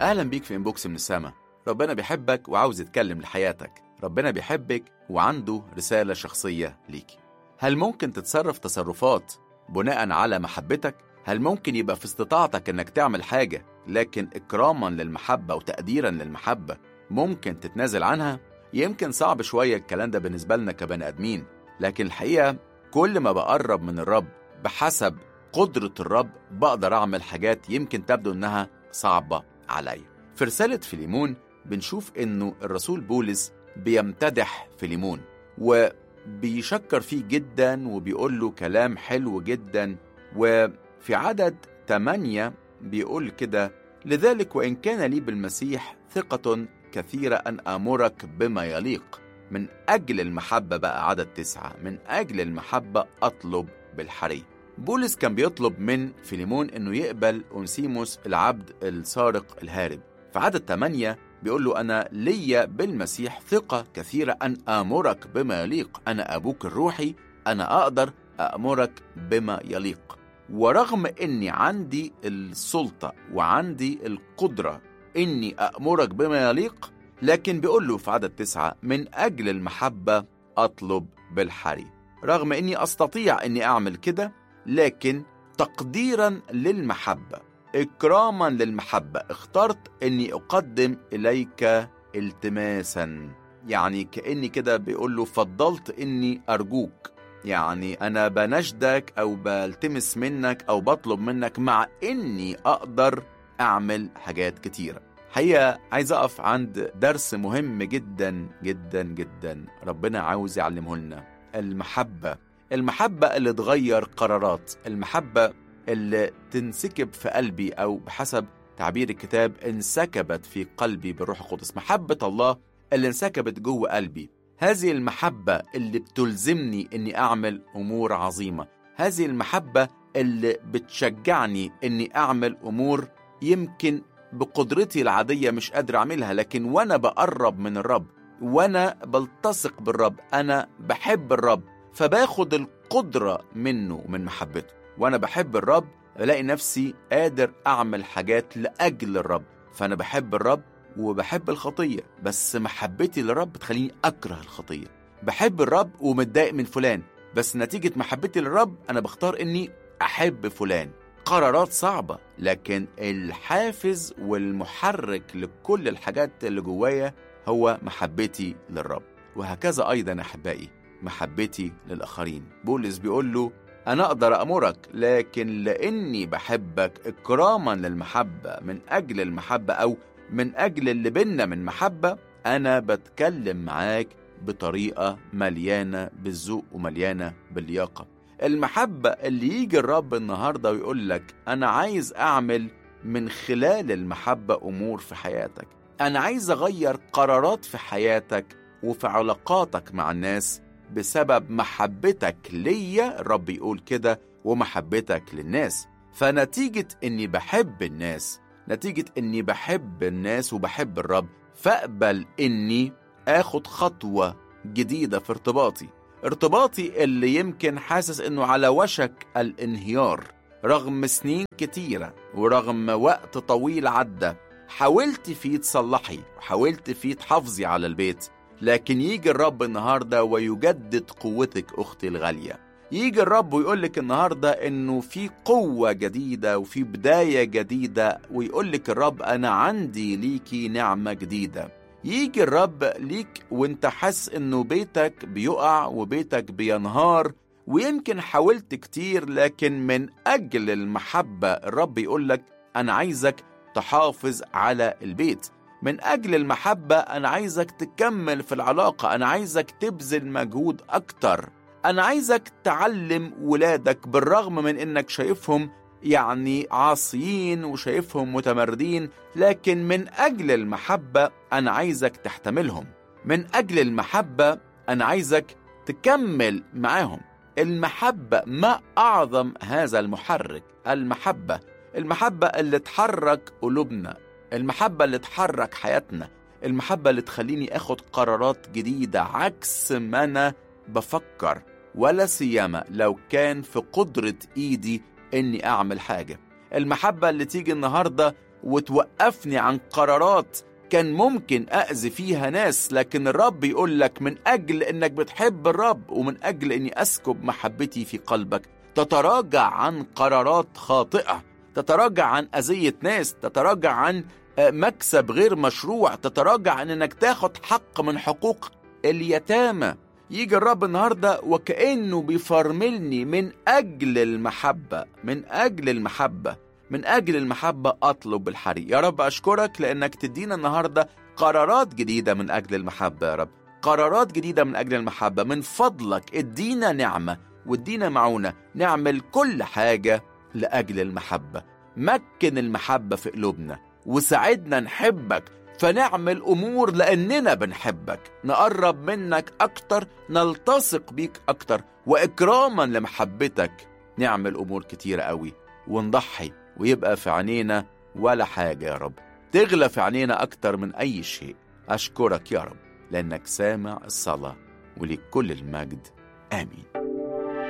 أهلا بيك في إنبوكس من السما ربنا بيحبك وعاوز يتكلم لحياتك ربنا بيحبك وعنده رسالة شخصية ليك هل ممكن تتصرف تصرفات بناء على محبتك؟ هل ممكن يبقى في استطاعتك انك تعمل حاجة لكن اكراما للمحبة وتقديرا للمحبة ممكن تتنازل عنها؟ يمكن صعب شوية الكلام ده بالنسبة لنا كبني آدمين لكن الحقيقة كل ما بقرب من الرب بحسب قدرة الرب بقدر أعمل حاجات يمكن تبدو إنها صعبة عليا في رسالة فيليمون بنشوف إنه الرسول بولس بيمتدح فيليمون وبيشكر فيه جدا وبيقول له كلام حلو جدا وفي عدد 8 بيقول كده لذلك وإن كان لي بالمسيح ثقة كثيرة أن آمرك بما يليق من أجل المحبة بقى عدد تسعة من أجل المحبة أطلب بالحري بولس كان بيطلب من فيليمون أنه يقبل أنسيموس العبد السارق الهارب في عدد 8 بيقول له أنا ليا بالمسيح ثقة كثيرة أن آمرك بما يليق أنا أبوك الروحي أنا أقدر أأمرك بما يليق ورغم أني عندي السلطة وعندي القدرة إني أأمرك بما يليق لكن بيقول له في عدد تسعة من أجل المحبة أطلب بالحري رغم إني أستطيع إني أعمل كده لكن تقديرا للمحبة إكراما للمحبة اخترت إني أقدم إليك التماسا يعني كأني كده بيقول له فضلت إني أرجوك يعني أنا بنشدك أو بلتمس منك أو بطلب منك مع إني أقدر أعمل حاجات كتيرة حقيقة عايز أقف عند درس مهم جدا جدا جدا ربنا عاوز يعلمه لنا المحبة المحبة اللي تغير قرارات المحبة اللي تنسكب في قلبي أو بحسب تعبير الكتاب انسكبت في قلبي بالروح القدس محبة الله اللي انسكبت جوه قلبي هذه المحبة اللي بتلزمني إني أعمل أمور عظيمة هذه المحبة اللي بتشجعني إني أعمل أمور يمكن بقدرتي العادية مش قادر أعملها لكن وأنا بقرب من الرب وأنا بلتصق بالرب أنا بحب الرب فباخد القدرة منه من محبته وأنا بحب الرب بلاقي نفسي قادر أعمل حاجات لأجل الرب فأنا بحب الرب وبحب الخطية بس محبتي للرب تخليني أكره الخطية بحب الرب ومتضايق من فلان بس نتيجة محبتي للرب أنا بختار إني أحب فلان قرارات صعبة لكن الحافز والمحرك لكل الحاجات اللي جوايا هو محبتي للرب وهكذا أيضا أحبائي محبتي للآخرين بولس بيقول له أنا أقدر أمرك لكن لأني بحبك إكراما للمحبة من أجل المحبة أو من أجل اللي بينا من محبة أنا بتكلم معاك بطريقة مليانة بالذوق ومليانة باللياقة المحبة اللي يجي الرب النهاردة ويقول لك أنا عايز أعمل من خلال المحبة أمور في حياتك أنا عايز أغير قرارات في حياتك وفي علاقاتك مع الناس بسبب محبتك ليا الرب يقول كده ومحبتك للناس فنتيجة إني بحب الناس نتيجة إني بحب الناس وبحب الرب فأقبل إني آخد خطوة جديدة في ارتباطي ارتباطي اللي يمكن حاسس إنه على وشك الانهيار رغم سنين كتيرة ورغم وقت طويل عدى حاولت فيه تصلحي وحاولت فيه تحافظي على البيت لكن يجي الرب النهارده ويجدد قوتك اختي الغاليه يجي الرب ويقول لك النهارده انه في قوه جديده وفي بدايه جديده ويقول لك الرب انا عندي ليكي نعمه جديده يجي الرب ليك وانت حاسس انه بيتك بيقع وبيتك بينهار ويمكن حاولت كتير لكن من اجل المحبه الرب يقول لك انا عايزك تحافظ على البيت من أجل المحبة أنا عايزك تكمل في العلاقة أنا عايزك تبذل مجهود أكتر أنا عايزك تعلم ولادك بالرغم من إنك شايفهم يعني عاصيين وشايفهم متمردين لكن من أجل المحبة أنا عايزك تحتملهم من أجل المحبة أنا عايزك تكمل معاهم المحبة ما أعظم هذا المحرك المحبة المحبة اللي تحرك قلوبنا المحبة اللي تحرك حياتنا المحبة اللي تخليني اخد قرارات جديدة عكس ما انا بفكر ولا سيما لو كان في قدرة ايدي اني اعمل حاجة المحبة اللي تيجي النهاردة وتوقفني عن قرارات كان ممكن أذي فيها ناس لكن الرب يقول لك من أجل إنك بتحب الرب ومن أجل إني أسكب محبتي في قلبك تتراجع عن قرارات خاطئة تتراجع عن أذية ناس تتراجع عن مكسب غير مشروع تتراجع عن إنك تاخد حق من حقوق اليتامى يجي الرب النهارده وكأنه بيفرملني من أجل المحبة من أجل المحبة من أجل المحبة أطلب الحري يا رب أشكرك لأنك تدينا النهاردة قرارات جديدة من أجل المحبة يا رب قرارات جديدة من أجل المحبة من فضلك ادينا نعمة وادينا معونة نعمل كل حاجة لأجل المحبة مكن المحبة في قلوبنا وساعدنا نحبك فنعمل أمور لأننا بنحبك نقرب منك أكتر نلتصق بيك أكتر وإكراما لمحبتك نعمل أمور كتيرة قوي ونضحي ويبقى في عينينا ولا حاجة يا رب تغلى في عينينا أكتر من أي شيء أشكرك يا رب لأنك سامع الصلاة وليك كل المجد آمين